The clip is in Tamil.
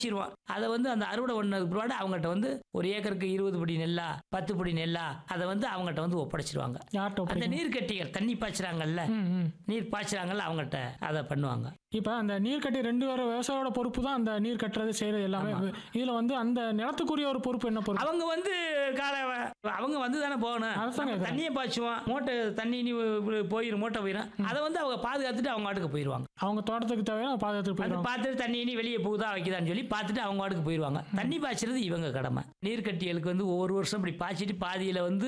வச்சிருவான் அதை வந்து அந்த அறுவடை பண்ணதுக்கு பிற்பாடு அவங்ககிட்ட வந்து ஒரு ஏக்கருக்கு இருபது படி நெல்லா பத்து படி நெல்லா அதை வந்து அவங்ககிட்ட வந்து ஒப்படைச்சிருவாங்க யார்கிட்ட அந்த ஒப்படைக்கணும்? நீர்க்கட்டிகள் தண்ணி பாய்ச்சுறாங்கல்ல ம் ம் நீர் பாய்ச்சுறாங்கல்ல அவங்ககிட்ட அதை பண்ணுவாங்க இப்போ அந்த நீர் கட்டி ரெண்டு பேரும் விவசாயியோட பொறுப்பு தான் அந்த நீர் கட்டுறது செய்யறது எல்லாமே இதுல வந்து அந்த நிலத்துக்குரிய ஒரு பொறுப்பு என்ன பொறுப்பு அவங்க வந்து காலை அவங்க வந்து தானே போகணும் அதைத்தான் நம்ம கேக்குறேன். தண்ணியை பாய்ச்சுவோம் மூட்டை தண்ணி நீ போயிடும் மூட்டை போயிடும் அதை வந்து அவங்க பாதுகாத்துட்டு அவங்க வாட்டுக்கு போயிடுவாங்க அவங்க தோட்டத்துக்கு தேவையான பாதுகாத்து அது போயிடும் பார்த்துட்டு தண்ணி இனி வெளியே போகுதா வைக்குதான்னு சொல்லி பார்த்துட்டு அவங்க வாட்டுக்கு போயிடுவாங்க தண்ணி பாய்ச்சறது இவங்க கடமை நீர்க்கட்டிகளுக்கு வந்து ஒவ்வொரு வருஷம் இப்படி பாய்ச்சிட்டு பாதியில் வந்து